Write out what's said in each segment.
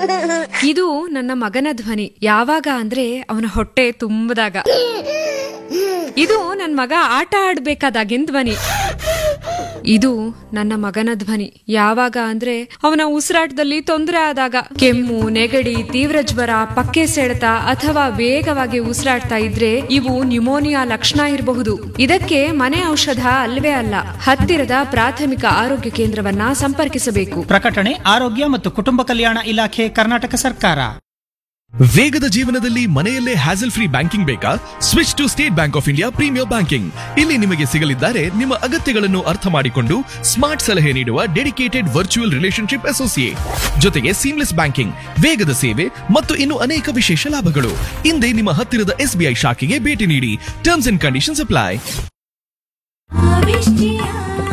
ಇದು ನನ್ನ ಮಗನ ಧ್ವನಿ ಯಾವಾಗ ಅಂದ್ರೆ ಅವನ ಹೊಟ್ಟೆ ತುಂಬದಾಗ ಇದು ನನ್ನ ಮಗ ಆಟ ಆಡ್ಬೇಕಾದಾಗಿನ ಧ್ವನಿ ಇದು ನನ್ನ ಮಗನ ಧ್ವನಿ ಯಾವಾಗ ಅಂದ್ರೆ ಅವನ ಉಸಿರಾಟದಲ್ಲಿ ತೊಂದರೆ ಆದಾಗ ಕೆಮ್ಮು ನೆಗಡಿ ತೀವ್ರ ಜ್ವರ ಪಕ್ಕೆ ಸೆಳೆತ ಅಥವಾ ವೇಗವಾಗಿ ಉಸಿರಾಡ್ತಾ ಇದ್ರೆ ಇವು ನ್ಯುಮೋನಿಯಾ ಲಕ್ಷಣ ಇರಬಹುದು ಇದಕ್ಕೆ ಮನೆ ಔಷಧ ಅಲ್ವೇ ಅಲ್ಲ ಹತ್ತಿರದ ಪ್ರಾಥಮಿಕ ಆರೋಗ್ಯ ಕೇಂದ್ರವನ್ನ ಸಂಪರ್ಕಿಸಬೇಕು ಪ್ರಕಟಣೆ ಆರೋಗ್ಯ ಮತ್ತು ಕುಟುಂಬ ಕಲ್ಯಾಣ ಇಲಾಖೆ ಕರ್ನಾಟಕ ಸರ್ಕಾರ ವೇಗದ ಜೀವನದಲ್ಲಿ ಮನೆಯಲ್ಲೇ ಹ್ಯಾಸಲ್ ಫ್ರೀ ಬ್ಯಾಂಕಿಂಗ್ ಬೇಕಾ switch to State Bank of India premier banking ಇಲ್ಲಿ ನಿಮಗೆ ಸಿಗಲಿದ್ದಾರೆ ನಿಮ್ಮ ಅಗತ್ಯಗಳನ್ನು ಅರ್ಥ ಮಾಡಿಕೊಂಡು ಸ್ಮಾರ್ಟ್ ಸಲಹೆ ನೀಡುವ ಡೆಡಿಕೇಟೆಡ್ ವರ್ಚುವಲ್ ರಿಲೇಶನ್ಶಿಪ್ ಅಸೋಸಿಯೇಟ್ ಜೊತೆಗೆ ಸೀಮ್ಲೆಸ್ ಬ್ಯಾಂಕಿಂಗ್ ವೇಗದ ಸೇವೆ ಮತ್ತು ಇನ್ನು ಅನೇಕ ವಿಶೇಷ ಲಾಭಗಳು ಹಿಂದೆ ನಿಮ್ಮ ಹತ್ತಿರದ ಎಸ್ಬಿಐ ಶಾಖೆಗೆ ಭೇಟಿ ನೀಡಿ terms and conditions apply Avishtiya,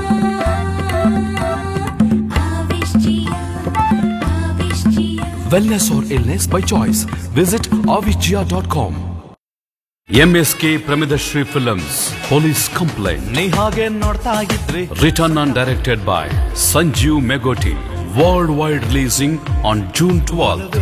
Avishtiya, Avishtiya. Wellness or illness by choice. Visit avicgia.com. MSK Pramidashree films police complaint ನೀ ಹಾಗೆ ನೋಡ್ತಾ ಇದ್ರಿ return on directed by Sanjeev Megoti world wide releasing on June twelfth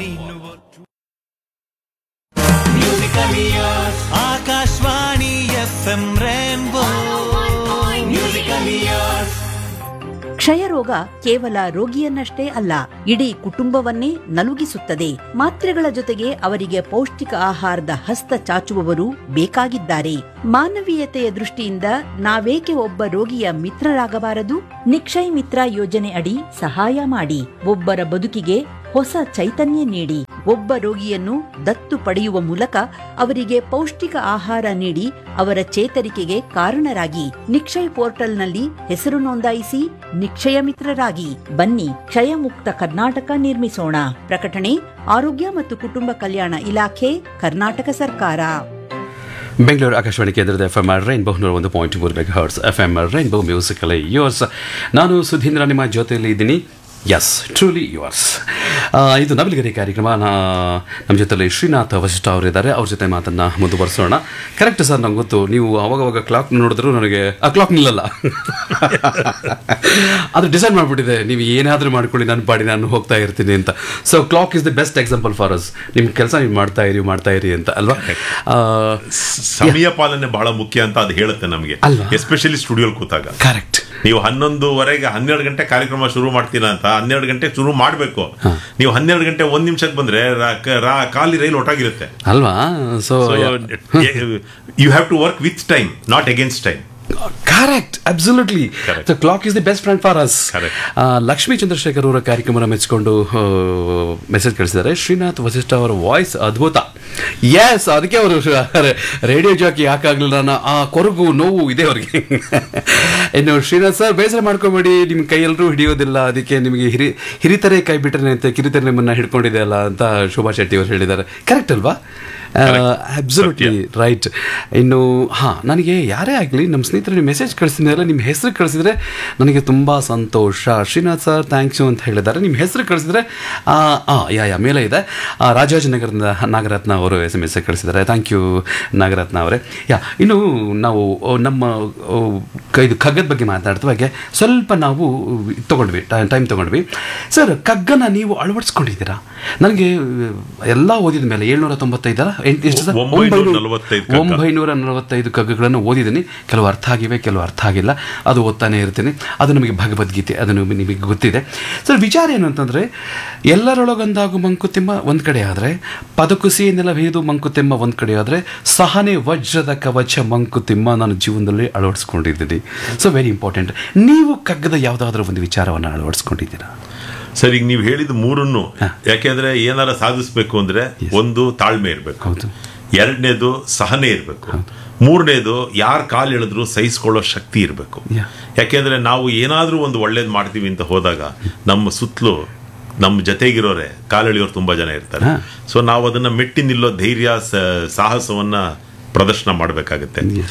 Akashavani F M rainbow musical years ಕ್ಷಯರೋಗ ಕೇವಲ ರೋಗಿಯನ್ನಷ್ಟೇ ಅಲ್ಲ ಇಡೀ ಕುಟುಂಬವನ್ನೇ ನಲುಗಿಸುತ್ತದೆ ಮಾತ್ರೆಗಳ ಜೊತೆಗೆ ಅವರಿಗೆ ಪೌಷ್ಟಿಕ ಆಹಾರದ ಹಸ್ತ ಚಾಚುವವರು ಬೇಕಾಗಿದ್ದಾರೆ ಮಾನವೀಯತೆಯ ದೃಷ್ಟಿಯಿಂದ ನಾವೇಕೆ ಒಬ್ಬ ರೋಗಿಯ ಮಿತ್ರರಾಗಬಾರದು ನಿಕ್ಷಯ್ ಮಿತ್ರ ಯೋಜನೆ ಅಡಿ ಸಹಾಯ ಮಾಡಿ ಒಬ್ಬರ ಬದುಕಿಗೆ ಹೊಸ ಚೈತನ್ಯ ನೀಡಿ ಒಬ್ಬ ರೋಗಿಯನ್ನು ದತ್ತು ಪಡೆಯುವ ಮೂಲಕ ಅವರಿಗೆ ಪೌಷ್ಟಿಕ ಆಹಾರ ನೀಡಿ ಅವರ ಚೇತರಿಕೆಗೆ ಕಾರಣರಾಗಿ ನಿಕ್ಷಯ್ ಪೋರ್ಟಲ್ನಲ್ಲಿ ಹೆಸರು ನೋಂದಾಯಿಸಿ ನಿಕ್ಷಯ ಮಿತ್ರರಾಗಿ ಬನ್ನಿ ಕ್ಷಯ ಮುಕ್ತ ಕರ್ನಾಟಕ ನಿರ್ಮಿಸೋಣ ಪ್ರಕಟಣೆ ಆರೋಗ್ಯ ಮತ್ತು ಕುಟುಂಬ ಕಲ್ಯಾಣ ಇಲಾಖೆ ಕರ್ನಾಟಕ ಸರ್ಕಾರ ಬೆಂಗಳೂರು ಆಕಾಶವಾಣಿ ಕೇಂದ್ರದ ಎಫ್ ಎಂ ರೈನ್ಬೋ ನೂರ ಒಂದು ಪಾಯಿಂಟ್ ಮೂರು megahertz F M rainbow musical yours ನಾನು ಸುಧೀಂದ್ರ ನಿಮ್ಮ ಜೊತೆಯಲ್ಲಿ ಇದ್ದೀನಿ ಎಸ್ ಟ್ರೂಲಿ ಯುವರ್ಸ್ ಇದು ನವಲಗಿರಿ ಕಾರ್ಯಕ್ರಮ ನಾ ನಮ್ಮ ಜೊತೆಲಿ ಶ್ರೀನಾಥ್ ವಶಿಷ್ಠ ಅವರಿದ್ದಾರೆ ಅವ್ರ ಜೊತೆ ಮಾತನ್ನು ಮುಂದುವರಿಸೋಣ ಕರೆಕ್ಟ್ ಸರ್ ನಂಗೆ ಗೊತ್ತು ನೀವು ಅವಾಗವಾಗ ಕ್ಲಾಕ್ ನೋಡಿದ್ರು ನನಗೆ ಆ ಕ್ಲಾಕ್ ನಿಲ್ಲಲ್ಲ ಅದು ಡಿಸೈಡ್ ಮಾಡಿಬಿಟ್ಟಿದೆ ನೀವು ಏನಾದರೂ ಮಾಡ್ಕೊಳ್ಳಿ ನನ್ನ ಪಾಡಿ ನಾನು ಹೋಗ್ತಾ ಇರ್ತೀನಿ ಅಂತ so clock is the best example for us ನಿಮ್ಮ ಕೆಲಸ ನೀವು ಮಾಡ್ತಾ ಇರಿ ಮಾಡ್ತಾ ಇರಿ ಅಂತ ಅಲ್ವಾ ಆ, ಸಮಯ ಪಾಲನೆ ಬಹಳ ಮುಖ್ಯ ಅಂತ ಅದು ಹೇಳುತ್ತೆ ನಮಗೆ ಅಲ್ವಾ? ಎಸ್ಪೆಷಲಿ ಸ್ಟುಡಿಯೋಲ್ ಕೂತಾಗ ಕರೆಕ್ಟ್ ನೀವು ಹನ್ನೊಂದುವರೆಗೆ ಹನ್ನೆರಡು ಗಂಟೆ ಕಾರ್ಯಕ್ರಮ ಶುರು ಮಾಡ್ತೀರಾ ಅಂತ ಹನ್ನೆರಡು ಗಂಟೆ ಶುರು ಮಾಡಬೇಕು ನೀವು ಹನ್ನೆರಡು ಗಂಟೆ ಒಂದ್ ನಿಮಿಷಕ್ಕೆ ಬಂದ್ರೆ ರಾ- ಕ- ರಾ- ಖಾಲಿ ರೈಲು ಒಟ್ಟಾಗಿರುತ್ತೆ ಅಲ್ವಾ so you have to work with time not against time correct absolutely Correct. The clock is the best friend for us Correct. Lakshmi Chandrashekar ಅವರ ಕಾರ್ಯಕ್ರಮನ ಮೆಚ್ಚಿಕೊಂಡು ಮೆಸೇಜ್ ಕಳಿಸಿದ್ದಾರೆ ಶ್ರೀನಾಥ್ ವಸಿಷ್ಠ ಅವರ ವಾಯ್ಸ್ ಅದ್ಭುತ ಎಸ್ ಅದಕ್ಕೆ ಅವರು ರೇಡಿಯೋ ಜಾಕಿ ಯಾಕಾಗ್ಲಿಲ್ಲ ಅನ್ನೋ ಆ ಕೊರಗು ನೋವು ಇದೆ ಅವರಿಗೆ ಇನ್ನು ಶ್ರೀನಾಥ್ ಸರ್ ಬೇಸರ ಮಾಡ್ಕೋಬೇಡಿ ನಿಮ್ಮ ಕೈಯಲ್ಲರೂ ಹಿಡಿಯೋದಿಲ್ಲ ಅದಕ್ಕೆ ನಿಮಗೆ ಹಿರಿ ಹಿರಿತರೆ ಕೈ ಬಿಟ್ಟರೆ ಅಂತ ಕಿರಿತರೆ ನಿಮ್ಮನ್ನ ಹಿಡ್ಕೊಂಡಿದೆ ಅಲ್ಲ ಅಂತ ಶೋಭಾ ಶೆಟ್ಟಿ ಅವರು ಹೇಳಿದ್ದಾರೆ ಕರೆಕ್ಟ್ ಅಲ್ವಾ ಅಬ್ಸಲ್ಯೂಟ್ಲಿ ರೈಟ್ ಇನ್ನು ಹಾಂ ನನಗೆ ಯಾರೇ ಆಗಲಿ ನಮ್ಮ ಸ್ನೇಹಿತರು ನೀವು ಮೆಸೇಜ್ ಕಳಿಸಿದ್ರಲ್ಲ ನಿಮ್ಮ ಹೆಸರು ಕಳಿಸಿದ್ರೆ ನನಗೆ ತುಂಬ ಸಂತೋಷ ಶ್ರೀನಾಥ್ ಸರ್ ಥ್ಯಾಂಕ್ಸ್ ಯು ಅಂತ ಹೇಳಿದ್ದಾರೆ ನಿಮ್ಮ ಹೆಸರು ಕಳಿಸಿದ್ರೆ ಹಾಂ ಯಾ ಯಾ ಮೇಲೆ ಇದೆ ಆ, ರಾಜಾಜಿನಗರದ ನಾಗರತ್ನ ಅವರು ಎಸ್ ಎಮ್ ಎಸ್ ಕಳಿಸಿದ್ದಾರೆ ಥ್ಯಾಂಕ್ ಯು ನಾಗರತ್ನ ಅವರೇ ಯಾ ಇನ್ನು ನಾವು ಓ, ನಮ್ಮ ಓ, ಕ- ಇದು ಕಗ್ಗದ ಬಗ್ಗೆ ಮಾತಾಡ್ತವಾಗೆ ಸ್ವಲ್ಪ ನಾವು ತೊಗೊಂಡ್ವಿ ಟೈಮ್ ತೊಗೊಂಡ್ವಿ ಸರ್ ಕಗ್ಗನ ನೀವು ಅಳವಡಿಸ್ಕೊಂಡಿದ್ದೀರಾ ನನಗೆ ಎಲ್ಲ ಓದಿದ ಮೇಲೆ ಏಳ್ನೂರ ತೊಂಬತ್ತೈದರ ಎಂಟು ಎಷ್ಟು ಸರ್? ಒಂಬೈನೂರ ಒಂಬೈನೂರ- ನಲವತ್ತೈದು ಕಗ್ಗ. ಒಂಬೈನೂರ ನಲವತ್ತೈದು ಕಗ್ಗಗಳನ್ನು ಓದಿದ್ದೀನಿ ಕೆಲವು ಅರ್ಥ ಆಗಿವೆ ಕೆಲವು ಅರ್ಥ ಆಗಿಲ್ಲ ಅದು ಓದ್ತಾನೆ ಇರ್ತೀನಿ ಅದು ನಮಗೆ ಭಗವದ್ಗೀತೆ ಅದನ್ನು ನಿಮಗೆ ಗೊತ್ತಿದೆ ಸರ್ ವಿಚಾರ ಏನು ಅಂತಂದರೆ ಎಲ್ಲರೊಳಗೊಂದಾಗು ಮಂಕುತಿಮ್ಮ ಒಂದು ಕಡೆ ಆದರೆ ಪದಕುಸಿ ನೆಲವೇದು ಮಂಕುತಿಮ್ಮ ಒಂದು ಕಡೆ ಆದರೆ ಸಹನೆ ವಜ್ರದ ಕವಚ ಮಂಕುತಿಮ್ಮ ನಾನು ಜೀವನದಲ್ಲಿ ಅಳವಡಿಸ್ಕೊಂಡಿದ್ದೀನಿ ಸೊ ವೆರಿ ಇಂಪಾರ್ಟೆಂಟ್ ನೀವು ಕಗ್ಗದ ಯಾವುದಾದ್ರೂ ಒಂದು ವಿಚಾರವನ್ನು ಅಳವಡಿಸ್ಕೊಂಡಿದ್ದೀರಾ ಸರ್ ಈಗ ನೀವು ಹೇಳಿದ ಮೂರನ್ನು ಯಾಕೆಂದ್ರೆ ಏನಾರ ಸಾಧಿಸ್ಬೇಕು ಅಂದ್ರೆ ಒಂದು ತಾಳ್ಮೆ ಇರಬೇಕು ಹೌದು ಎರಡನೇದು ಸಹನೆ ಇರಬೇಕು ಮೂರನೇದು ಯಾರು ಕಾಲು ಎಳೆದ್ರು ಸಹಿಸ್ಕೊಳ್ಳೋ ಶಕ್ತಿ ಇರಬೇಕು Yeah. ಯಾಕೆಂದ್ರೆ ನಾವು ಏನಾದ್ರೂ ಒಂದು ಒಳ್ಳೇದು ಮಾಡ್ತೀವಿ ಅಂತ ಹೋದಾಗ ನಮ್ಮ ಸುತ್ತಲೂ ನಮ್ಮ ಜೊತೆಗಿರೋರೆ ಕಾಲೆಳೆಯೋರು ತುಂಬಾ ಜನ ಇರ್ತಾರೆ ಹಾ. ಸೊ ನಾವು ಅದನ್ನ ಮೆಟ್ಟಿ ನಿಲ್ಲೋ ಧೈರ್ಯ ಸ- ಸಾಹಸವನ್ನ ಪ್ರದರ್ಶನ ಮಾಡಬೇಕಾಗುತ್ತೆ Yes.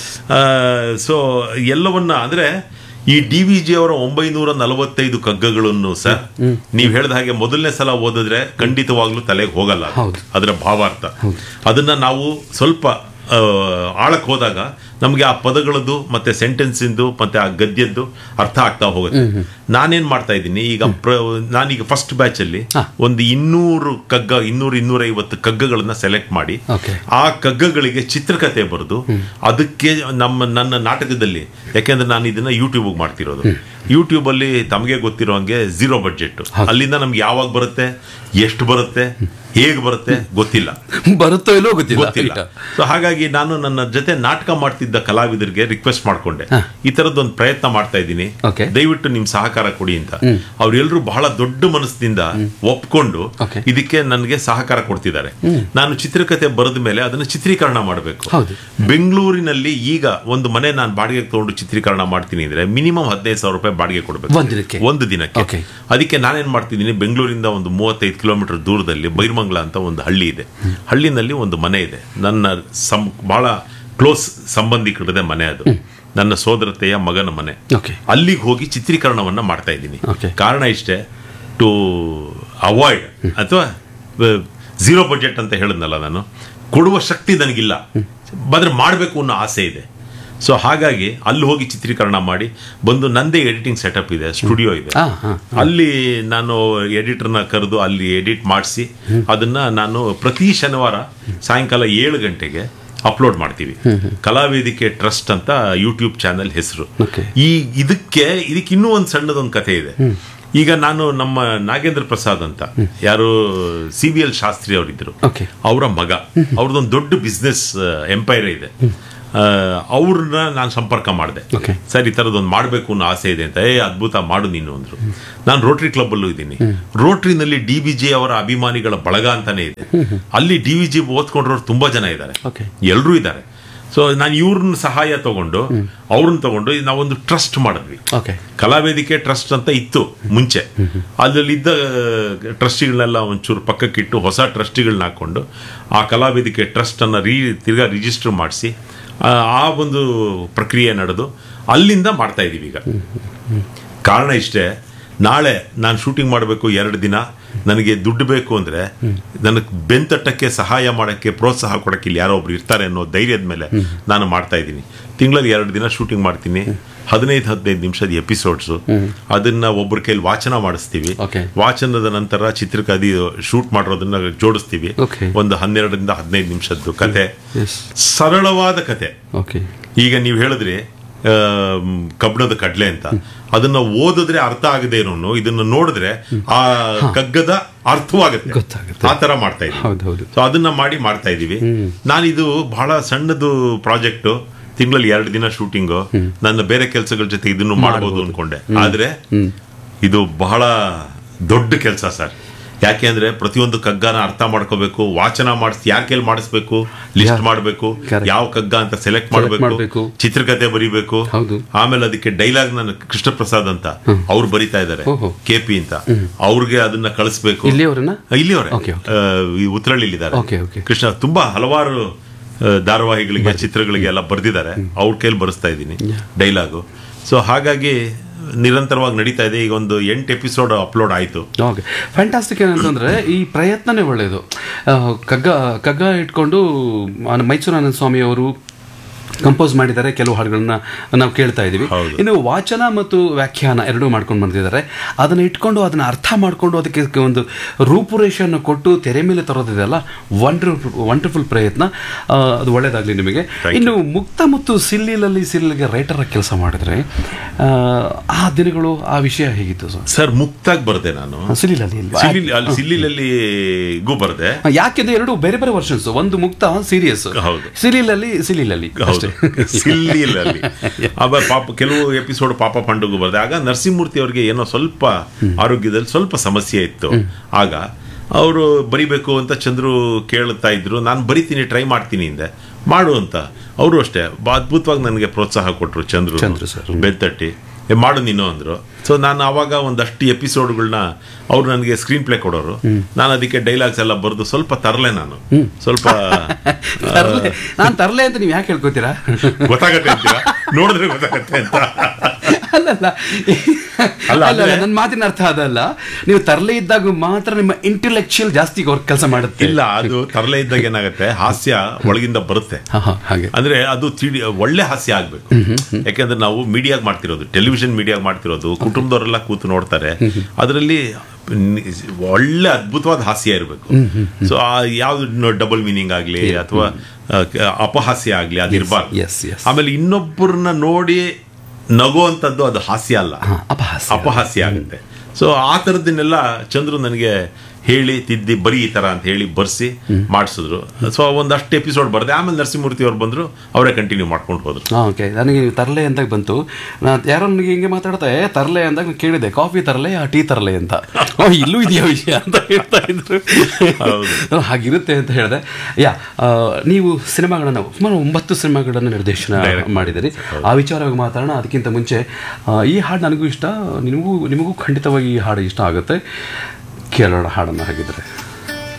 ಸೊ ಎಲ್ಲವನ್ನ ಅಂದ್ರೆ ಈ ಡಿ ವಿ ಜಿ ಅವರ ಒಂಬೈನೂರ ನಲವತ್ತೈದು ಕಗ್ಗಗಳನ್ನು ಸರ್ ನೀವು ಹೇಳಿದ ಹಾಗೆ ಮೊದಲನೇ ಸಲ ಓದಿದ್ರೆ ಖಂಡಿತವಾಗ್ಲೂ ತಲೆಗೆ ಹೋಗಲ್ಲ ಅದು. ಹೌದು. ಅದರ ಭಾವಾರ್ಥ ಅದನ್ನ ನಾವು ಸ್ವಲ್ಪ ಆ, ಆಳಕ್ಕೆ ಹೋದಾಗ ನಮಗೆ ಆ ಪದಗಳದ್ದು ಮತ್ತೆ ಸೆಂಟೆನ್ಸಿಂದು ಮತ್ತೆ ಆ ಗದ್ಯದ್ದು ಅರ್ಥ ಆಗ್ತಾ ಹೋಗುತ್ತೆ ನಾನೇನ್ ಮಾಡ್ತಾ ಇದ್ದೀನಿ ಈಗ ಪ್ರ- ನಾನೀಗ ಫಸ್ಟ್ ಬ್ಯಾಚ್ ಅಲ್ಲಿ ಒಂದು ಇನ್ನೂರು ಕಗ್ಗ ಇನ್ನೂರು ಇನ್ನೂರೈವತ್ತು ಕಗ್ಗಗಳನ್ನ ಸೆಲೆಕ್ಟ್ ಮಾಡಿ Okay. ಆ ಕಗ್ಗಗಳಿಗೆ ಚಿತ್ರಕಥೆ ಬರೆದು ಅದಕ್ಕೆ ನಮ್ಮ ನನ್ನ ನಾಟಕದಲ್ಲಿ ಯಾಕೆಂದ್ರೆ ನಾನು ಇದನ್ನ ಯೂಟ್ಯೂಬ್ ಮಾಡ್ತಿರೋದು ಯೂಟ್ಯೂಬ್ ಅಲ್ಲಿ ತಮಗೆ ಗೊತ್ತಿರೋ ಹಂಗೆ ಝೀರೋ ಬಡ್ಜೆಟ್ ಅಲ್ಲಿಂದ ನಮ್ಗೆ ಯಾವಾಗ ಬರುತ್ತೆ ಎಷ್ಟು ಬರುತ್ತೆ ಹೇಗೆ ಬರುತ್ತೆ ಗೊತ್ತಿಲ್ಲ ಬರುತ್ತೋ ಇಲ್ಲೋ ಗೊತ್ತಿಲ್ಲ ಗೊತ್ತಿಲ್ಲ ಸೊ ಹಾಗಾಗಿ ನಾನು ನನ್ನ ಜೊತೆ ನಾಟಕ ಮಾಡ್ತಿದ್ದ ಕಲಾವಿದರಿಗೆ ರಿಕ್ವೆಸ್ಟ್ ಮಾಡ್ಕೊಂಡೆ ಈ ತರದೊಂದು ಪ್ರಯತ್ನ ಮಾಡ್ತಾ ಇದ್ದೀನಿ Okay. ದಯವಿಟ್ಟು ನಿಮ್ ಸಹಕಾರ ಕೊಡಿ ಅಂತ ಅವ್ರೆಲ್ರು ಬಹಳ ದೊಡ್ಡ ಮನಸ್ಸಿನಿಂದ ಒಪ್ಕೊಂಡು Okay. ಇದಕ್ಕೆ ನನಗೆ ಸಹಕಾರ ಕೊಡ್ತಿದ್ದಾರೆ ನಾನು ಚಿತ್ರಕಥೆ ಬರೆದ ಮೇಲೆ ಅದನ್ನ ಚಿತ್ರೀಕರಣ ಮಾಡಬೇಕು ಹೌದು. ಬೆಂಗಳೂರಿನಲ್ಲಿ ಈಗ ಒಂದು ಮನೆ ನಾನು ಬಾಡಿಗೆ ತಗೊಂಡು ಚಿತ್ರೀಕರಣ ಮಾಡ್ತೀನಿ ಅಂದ್ರೆ ಮಿನಿಮಮ್ ಹದಿನೈದು ಸಾವಿರ ರೂಪಾಯಿ ಬಾಡಿಗೆ ಕೊಡಬೇಕು ಒಂದ್ ದಿನಕ್ಕೆ? ಒಂದು ದಿನಕ್ಕೆ Okay. ಅದಕ್ಕೆ ನಾನೇನ್ ಮಾಡ್ತಿದ್ದೀನಿ ಬೆಂಗಳೂರಿಂದ ಒಂದು ಮೂವತ್ತೈದು ಕಿಲೋಮೀಟರ್ ದೂರದಲ್ಲಿ ಬೈರ್ಮಂಗ್ಲ ಅಂತ ಒಂದು ಹಳ್ಳಿ ಇದೆ ಹಳ್ಳಿನಲ್ಲಿ ಒಂದು ಮನೆ ಇದೆ ನನ್ನ ಸಂ ಬಹಳ ಕ್ಲೋಸ್ ಸಂಬಂಧಿಕರದೇ ಮನೆ ಅದು ನನ್ನ ಸೋದರತೆಯ ಮಗನ ಮನೆ Okay. ಅಲ್ಲಿಗೆ ಹೋಗಿ ಚಿತ್ರೀಕರಣವನ್ನ ಮಾಡ್ತಾ ಇದ್ದೀನಿ Okay. ಕಾರಣ ಇಷ್ಟೇ ಟು ಅವಾಯ್ಡ್ ಅಥವಾ ಝೀರೋ ಬಜೆಟ್ ಅಂತ ಹೇಳಿದ್ನಲ್ಲ ನಾನು ಕೊಡುವ ಶಕ್ತಿ ನನಗಿಲ್ಲ ಬಂದ್ರೆ ಮಾಡಬೇಕು ಅನ್ನೋ ಆಸೆ ಇದೆ ಸೊ ಹಾಗಾಗಿ ಅಲ್ಲಿ ಹೋಗಿ ಚಿತ್ರೀಕರಣ ಮಾಡಿ ಬಂದು ನಂದೇ ಎಡಿಟಿಂಗ್ ಸೆಟಪ್ ಇದೆ ಸ್ಟುಡಿಯೋ ಇದೆ ಆ, ಆ, ಅಲ್ಲಿ ನಾನು ಎಡಿಟರ್ನ ಕರೆದು ಅಲ್ಲಿ ಎಡಿಟ್ ಮಾಡಿಸಿ ಅದನ್ನ ನಾನು ಪ್ರತಿ ಶನಿವಾರ ಸಾಯಂಕಾಲ ಏಳು ಗಂಟೆಗೆ ಅಪ್ಲೋಡ್ ಮಾಡ್ತೀವಿ ಕಲಾವೇದಿಕೆ ಟ್ರಸ್ಟ್ ಅಂತ ಯೂಟ್ಯೂಬ್ ಚಾನೆಲ್ ಹೆಸರು Okay. ಈ ಇದಕ್ಕೆ ಇದಕ್ಕೆ ಇನ್ನೂ ಒಂದು ಸಣ್ಣದೊಂದು ಕಥೆ ಇದೆ ಈಗ ನಾನು ನಮ್ಮ ನಾಗೇಂದ್ರ ಪ್ರಸಾದ್ ಅಂತ ಯಾರು ಸಿ ಬಿ ಎಲ್ ಶಾಸ್ತ್ರಿ ಅವರಿದ್ರು Okay. ಅವರ ಮಗ ಅವ್ರದ್ದೊಂದು ದೊಡ್ಡ ಬಿಸ್ನೆಸ್ ಎಂಪೈರ್ ಇದೆ ಅವ್ರನ್ನ ನಾನು ಸಂಪರ್ಕ ಮಾಡಿದೆ Okay. ಸರ್ ಈ ಥರದೊಂದು ಮಾಡಬೇಕು ಅನ್ನೋ ಆಸೆ ಇದೆ ಅಂತ ಏ ಅದ್ಭುತ ಮಾಡು ನೀನು ಅಂದ್ರು ನಾನು ರೋಟರಿ ಕ್ಲಬ್ ಅಲ್ಲೂ ಇದ್ದೀನಿ ರೋಟರಿನಲ್ಲಿ ಡಿ ಬಿ ಜಿ ಅವರ ಅಭಿಮಾನಿಗಳ ಬಳಗ ಅಂತಾನೆ ಇದೆ ಅಲ್ಲಿ ಡಿ ವಿ ಜಿ ಓದ್ಕೊಂಡಿರೋರು ತುಂಬಾ ಜನ ಇದ್ದಾರೆ Okay. ಎಲ್ಲರೂ ಇದ್ದಾರೆ ಸೊ ನಾನು ಇವ್ರನ್ನ ಸಹಾಯ ತಗೊಂಡು ಅವ್ರನ್ನ ತಗೊಂಡು ನಾವೊಂದು ಟ್ರಸ್ಟ್ ಮಾಡಿದ್ವಿ ಓಕೆ ಕಲಾವೇದಿಕೆ ಟ್ರಸ್ಟ್ ಅಂತ ಇತ್ತು ಮುಂಚೆ ಅದ್ರಲ್ಲಿದ್ದ ಟ್ರಸ್ಟಿಗಳನ್ನೆಲ್ಲ ಒಂಚೂರು ಪಕ್ಕಕ್ಕಿಟ್ಟು ಹೊಸ ಟ್ರಸ್ಟಿಗಳನ್ನ ಹಾಕೊಂಡು ಆ ಕಲಾವೇದಿಕೆ ಟ್ರಸ್ಟ್ ಅನ್ನ ರೀ ತಿರ್ಗಾ ರಿಜಿಸ್ಟರ್ ಮಾಡಿಸಿ ಆ ಒಂದು ಪ್ರಕ್ರಿಯೆ ನಡೆದು ಅಲ್ಲಿಂದ ಮಾಡ್ತಾ ಇದೀವಿ ಈಗ ಕಾರಣ ಇಷ್ಟೇ ನಾಳೆ ನಾನು ಶೂಟಿಂಗ್ ಮಾಡಬೇಕು ಎರಡು ದಿನ ನನಗೆ ದುಡ್ಡು ಬೇಕು ಅಂದ್ರೆ ನನಗೆ ಬೆಂತಟ್ಟಕ್ಕೆ ಸಹಾಯ ಮಾಡಕ್ಕೆ ಪ್ರೋತ್ಸಾಹ ಕೊಡಕ್ಕೆ ಇಲ್ಲಿ ಯಾರೋ ಒಬ್ರು ಇರ್ತಾರೆ ಅನ್ನೋ ಧೈರ್ಯದ ಮೇಲೆ ನಾನು ಮಾಡ್ತಾ ಇದ್ದೀನಿ ತಿಂಗಳಲ್ಲಿ ಎರಡು ದಿನ ಶೂಟಿಂಗ್ ಮಾಡ್ತೀನಿ ಹದಿನೈದು ಹದಿನೈದು ನಿಮಿಷದ ಎಪಿಸೋಡ್ಸು ಅದನ್ನ ಒಬ್ಬರ ಕೈಲಿ ವಾಚನ ಮಾಡಿಸ್ತೀವಿ Okay. ವಾಚನದ ನಂತರ ಚಿತ್ರಕದಿ ಶೂಟ್ ಮಾಡಿರೋದನ್ನ ಜೋಡಿಸ್ತೀವಿ Okay. ಒಂದು ಹನ್ನೆರಡರಿಂದ ಹದಿನೈದು ನಿಮಿಷದ್ದು ಕತೆ ಎಸ್ ಸರಳವಾದ ಕತೆ ಓಕೆ ಈಗ ನೀವು ಹೇಳಿದ್ರಿ ಆಮ್, ಕಬ್ಬಣದ ಕಡ್ಲೆ ಅಂತ ಅದನ್ನ ಓದಿದ್ರೆ ಅರ್ಥ ಆಗದೆ ಇರೋನು ಇದನ್ನ ನೋಡಿದ್ರೆ ಆ ಕಗ್ಗದ ಅರ್ಥವಾಗುತ್ತೆ ಗೊತ್ತಾಗುತ್ತೆ. ಆ ತರ ಮಾಡ್ತಾ ಇದೀವಿ ಹೌದು, ಹೌದು. ಸೊ ಅದನ್ನ ಮಾಡಿ ಮಾಡ್ತಾ ಇದೀವಿ ನಾನಿದು ಬಹಳ ಸಣ್ಣದು ಪ್ರಾಜೆಕ್ಟ್ ತಿಂಗಳಲ್ಲಿ ಎರಡು ದಿನ ಶೂಟಿಂಗು ನನ್ನ ಬೇರೆ ಕೆಲಸಗಳ ಜೊತೆ ಇದನ್ನು ಮಾಡಬಹುದು ಅನ್ಕೊಂಡೆ ಆದ್ರೆ ಇದು ಬಹಳ ದೊಡ್ಡ ಕೆಲಸ ಸರ್ ಯಾಕೆ ಅಂದ್ರೆ ಪ್ರತಿಯೊಂದು ಕಗ್ಗನ ಅರ್ಥ ಮಾಡ್ಕೋಬೇಕು ವಾಚನ ಮಾಡಿಸ್ ಯಾರ ಕೈಲಿ ಮಾಡಿಸ್ಬೇಕು ಲಿಸ್ಟ್ Yeah. ಮಾಡಬೇಕು Correct. ಯಾವ ಕಗ್ಗ ಅಂತ ಸೆಲೆಕ್ಟ್ ಮಾಡ್ಬೇಕು. ಮಾಡಬೇಕು ಚಿತ್ರಕಥೆ ಬರೀಬೇಕು ಹೌದು. ಆಮೇಲೆ ಅದಕ್ಕೆ ಡೈಲಾಗ್ ನನ್ನ ಕೃಷ್ಣ ಪ್ರಸಾದ್ ಅಂತ ಅವ್ರು ಬರಿತಾ ಇದ್ದಾರೆ ಓಹೋ. ಕೆ ಪಿ ಅಂತ ಅವ್ರಿಗೆ ಅದನ್ನ ಕಳಿಸ್ಬೇಕು ಇಲ್ಲಿಯವರನ್ನ ಇಲ್ಲಿಯವರೇ Okay, ಈ ಉತ್ತರಳ್ಳಿಲಿದ್ದಾರೆ Okay, okay. ಕೃಷ್ಣ ತುಂಬಾ ಹಲವಾರು ಆ, ಧಾರಾವಾಹಿಗಳಿಗೆ ಚಿತ್ರಗಳಿಗೆ ಎಲ್ಲ ಬರೆದಿದ್ದಾರೆ ಅವ್ರ ಕೈಲಿ ಬರೆಸ್ತಾ ಇದ್ದೀನಿ ಡೈಲಾಗು ಸೊ ಹಾಗಾಗಿ ನಿರಂತರವಾಗಿ ನಡೀತಾ ಇದೆ ಈಗ ಒಂದು ಎಂಟು ಎಪಿಸೋಡ್ ಅಪ್ಲೋಡ್ ಆಯ್ತು ಓಕೆ ಫ್ಯಾಂಟಾಸ್ಟಿಕ್ ಏನಂತಂದ್ರೆ ಈ ಪ್ರಯತ್ನನೇ ಒಳ್ಳೆಯದು ಆ, ಕಗ್ಗ ಕಗ್ಗ ಇಟ್ಕೊಂಡು ಆ, ಮೈಸೂರು ಆನಂದ ಸ್ವಾಮಿ ಅವರು ಕಂಪೋಸ್ ಮಾಡಿದ್ದಾರೆ ಕೆಲವು ಹಾಡುಗಳನ್ನ ನಾವು ಕೇಳ್ತಾ ಇದ್ದೀವಿ ಹೌದು. ಇನ್ನು ವಾಚನ ಮತ್ತು ವ್ಯಾಖ್ಯಾನ ಎರಡೂ ಮಾಡ್ಕೊಂಡು ಬಂದಿದ್ದಾರೆ ಅದನ್ನ ಇಟ್ಕೊಂಡು ಅದನ್ನ ಅರ್ಥ ಮಾಡ್ಕೊಂಡು ಅದಕ್ಕೆ ಒಂದು ರೂಪುರೇಷೆಯನ್ನು ಕೊಟ್ಟು ತೆರೆ ಮೇಲೆ ತರೋದಿದೆಯಲ್ಲ ವಂಡರ್ಫುಲ್ ವಂಡರ್ಫುಲ್ ಪ್ರಯತ್ನ ಆ, ಅದು ಒಳ್ಳೇದಾಗ್ಲಿ ನಿಮಗೆ Thank ಇನ್ನು ಮುಕ್ತ ಮತ್ತು ಸಿಲ್ಲಿಲಲ್ಲಿ ಸಿಲ್ಲಿಗೆ ರೈಟರ್ ಕೆಲಸ ಮಾಡಿದ್ರೆ ಆ, ಆ ದಿನಗಳು ಆ ವಿಷಯ ಹೇಗಿತ್ತು ಸರ್ ಸರ್ ಮುಕ್ತಾಗಿ ಬರ್ದೆ ನಾನು ಸಿಲ್ಲಿಲಲ್ಲಿ ಇಲ್ವಾ? ಸಿಲ್ಲಿ ಅಲ್ಲಿ ಸಿಲ್ಲಿಲಲ್ಲಿಗೂ ಬರ್ದೆ ಯಾಕೆಂದ್ರೆ ಎರಡು ಬೇರೆ ಬೇರೆ ವರ್ಷನ್ಸ್ ಒಂದು ಮುಕ್ತ ಸೀರಿಯಸ್ ಹೌದು. ಸಿಲಿಲಲ್ಲಿ ಸಿಲಿಲಲ್ಲಿ ಹೌದು ಸಿಲ್ಲಿಲಲ್ಲಿ ಆಗ ಪಾಪ ಕೆಲವು ಎಪಿಸೋಡ್ ಪಾಪ ಪಂಡುಗೂ ಬರ್ದೆ ಆಗ ನರಸಿಂಹಮೂರ್ತಿ ಅವರಿಗೆ ಏನೋ ಸ್ವಲ್ಪ ಆರೋಗ್ಯದಲ್ಲಿ ಸ್ವಲ್ಪ ಸಮಸ್ಯೆ ಇತ್ತು ಆಗ ಅವರು ಬರಿಬೇಕು ಅಂತ ಚಂದ್ರು ಕೇಳ್ತಾ ಇದ್ರು ನಾನು ಬರಿತೀನಿ ಟ್ರೈ ಮಾಡ್ತೀನಿ ಹಿಂದೆ ಮಾಡು ಅಂತ ಅವರು ಅಷ್ಟೇ ಬಾ- ಅದ್ಭುತವಾಗಿ ನನಗೆ ಪ್ರೋತ್ಸಾಹ ಕೊಟ್ಟರು ಚಂದ್ರು ಚಂದ್ರು sir. ಬೆತ್ತಟ್ಟಿ "ಏ, ಮಾಡು ನೀನು ಅಂದ್ರು ಸೊ ನಾನು ಅವಾಗ ಒಂದಷ್ಟು ಎಪಿಸೋಡ್ಗಳನ್ನ ಅವ್ರು ನನಗೆ ಸ್ಕ್ರೀನ್ ಪ್ಲೇ ಕೊಡೋರು ನಾನು ಅದಕ್ಕೆ ಡೈಲಾಗ್ಸ್ ಎಲ್ಲ ಬರೆದು ಸ್ವಲ್ಪ ತರಲೆ ನಾನು ಸ್ವಲ್ಪ ತರ್ಲೆ ನಾನು ತರ್ಲೆ ಅಂತ ನೀವು ಯಾಕೆ ಹೇಳ್ಕೊತೀರಾ ಗೊತ್ತಾಗತ್ತೆ ಅಂತೀರಾ ನೋಡಿದ್ರೆ ಗೊತ್ತಾಗತ್ತೆ ಅಂತ ಅಲ್ಲಲ್ಲ ಅಲ್ಲ, ಅಲ್ಲ ಅಂದ್ರೆ- ನನ್ನ ಮಾತಿನ ಅರ್ಥ ಅದಲ್ಲ ನೀವು ತರಲೆ ಇದ್ದಾಗ ಮಾತ್ರ ನಿಮ್ಮ ಇಂಟೆಲೆಕ್ಚುಯಲ್ ಜಾಸ್ತಿ ಕೆಲಸ ಮಾಡುತ್ತೆ ಇಲ್ಲ ಅದು ತರಲೆ ಇದ್ದಾಗ ಏನಾಗುತ್ತೆ ಹಾಸ್ಯ ಒಳಗಿಂದ ಬರುತ್ತೆ ಹಾ, ಹಾ, ಹಾಗೆ ಅಂದ್ರೆ ಅದು ತಿಳಿ ಒಳ್ಳೆ ಹಾಸ್ಯ ಆಗ್ಬೇಕು ಯಾಕಂದ್ರೆ ನಾವು ಮೀಡಿಯಾಗ ಮಾಡ್ತಿರೋದು ಟೆಲಿವಿಷನ್ ಮೀಡಿಯಾಗ ಮಾಡ್ತಿರೋದು ಕುಟುಂಬದವರೆಲ್ಲ ಕೂತು ನೋಡ್ತಾರೆ ಅದರಲ್ಲಿ ಒಳ್ಳೆ ಅದ್ಭುತವಾದ ಹಾಸ್ಯ ಇರಬೇಕು ಸೊ ಆ ಯಾವ್ದು ಡಬಲ್ ಮೀನಿಂಗ್ ಆಗ್ಲಿ ಅಥವಾ ಅಪಹಾಸ್ಯ ಆಗ್ಲಿ ಅದು ಇರಬಾರ್ದು yes, yes. ಆಮೇಲೆ ಇನ್ನೊಬ್ಬರನ್ನ ನೋಡಿ ನಗುವಂಥದ್ದು ಅದು ಹಾಸ್ಯ ಅಲ್ಲ ಹಾ, ಅಪಹಾಸ್ಯ. ಅಪಹಾಸ್ಯ ಆಗುತ್ತೆ ಸೊ ಆ ಥರದ್ದನ್ನೆಲ್ಲ ಚಂದ್ರು ನನಗೆ ಹೇಳಿ ತಿದ್ದಿ ಬರೀ ಈ ಥರ ಅಂತ ಹೇಳಿ ಬರ್ಸಿ ಮಾಡಿಸಿದ್ರು ಸೊ ಒಂದಷ್ಟು ಎಪಿಸೋಡ್ ಬರ್ದೆ ಆಮೇಲೆ ನರಸಿಂಹಮೂರ್ತಿ ಅವ್ರು ಬಂದರು ಅವರೇ ಕಂಟಿನ್ಯೂ ಮಾಡ್ಕೊಂಡು ಹೋದ್ರು ಓಕೆ ನನಗೆ ತರಲೆ ಅಂದಾಗ ಬಂತು ನಾ ಯಾರೋ ನನಗೆ ಹಿಂಗೆ ಮಾತಾಡ್ತಾ ಏ ತರಲೆ ಅಂದಾಗ ನಾನು ಕೇಳಿದೆ ಕಾಫಿ ತರಲೆ ಆ ಟೀ ತರಲೆ ಅಂತ ಓ ಇಲ್ಲೂ ಇದೆಯಾ ವಿಷಯ ಅಂತ ಹೇಳ್ತಾ ಇದ್ರು ಹೌದು. ನಾನು ಹಾಗಿರುತ್ತೆ ಅಂತ ಹೇಳಿದೆ ಯಾ ಆ, ನೀವು ಸಿನಿಮಾಗಳನ್ನು ಸುಮಾರು ಒಂಬತ್ತು ಸಿನಿಮಾಗಳನ್ನು ನಿರ್ದೇಶನ Direct. ಮಾಡಿದಿರಿ ಆ ವಿಚಾರವಾಗಿ ಮಾತಾಡೋಣ ಅದಕ್ಕಿಂತ ಮುಂಚೆ ಆ, ಈ ಹಾಡು ನನಗೂ ಇಷ್ಟ ನಿಮಗೂ ನಿಮಗೂ ಖಂಡಿತವಾಗಿ ಈ ಹಾಡು ಇಷ್ಟ ಆಗುತ್ತೆ ಕೇಳೋಣ ಹಾಡನ್ನು ಹಾಗಿದ್ರೆ